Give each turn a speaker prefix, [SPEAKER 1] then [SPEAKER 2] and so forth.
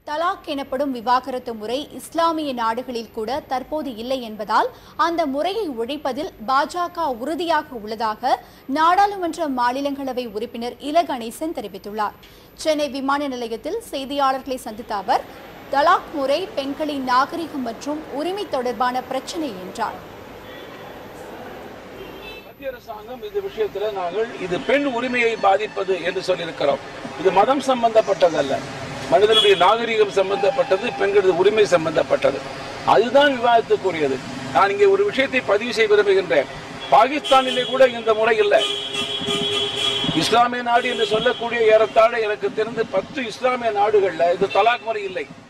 [SPEAKER 1] தலாக் எனப்படும் விவாகரத்து முறை இஸ்லாமிய நாடுகளில் கூட தற்போது இல்லை என்பதால் அந்த முறையை ஒழிப்பதில் பாஜக உறுதியாக உள்ளதாக நாடாளுமன்ற மாநிலங்களவை உறுப்பினர் இல கணேசன் தெரிவித்துள்ளார் சென்னை விமான நிலையத்தில் செய்தியாளர்களை சந்தித்த அவர் தலாக் முறை பெண்களின் நாகரிகம் மற்றும் உரிமை தொடர்பான பிரச்சினை என்றார்
[SPEAKER 2] மத்திய அரசாங்கம் இந்த விஷயத்துல நாங்கள் இது பெண் உரிமையை பாதிப்பது என்று சொல்லியிருக்கிறோம் இது மதம் சம்பந்தப்பட்டதல்ல மனிதனுடைய நாகரிகம் சம்பந்தப்பட்டது பெண்களது உரிமை சம்பந்தப்பட்டது அதுதான் விவாதத்துக்குரியது நான் இங்கே ஒரு விஷயத்தை பதிவு செய்ய விரும்புகின்றேன் பாகிஸ்தானிலே கூட இந்த முறை இல்லை இஸ்லாமிய நாடு என்று சொல்லக்கூடிய ஏறத்தாழ எனக்கு தெரிந்து பத்து இஸ்லாமிய நாடுகள்ல இது தலாக் முறை இல்லை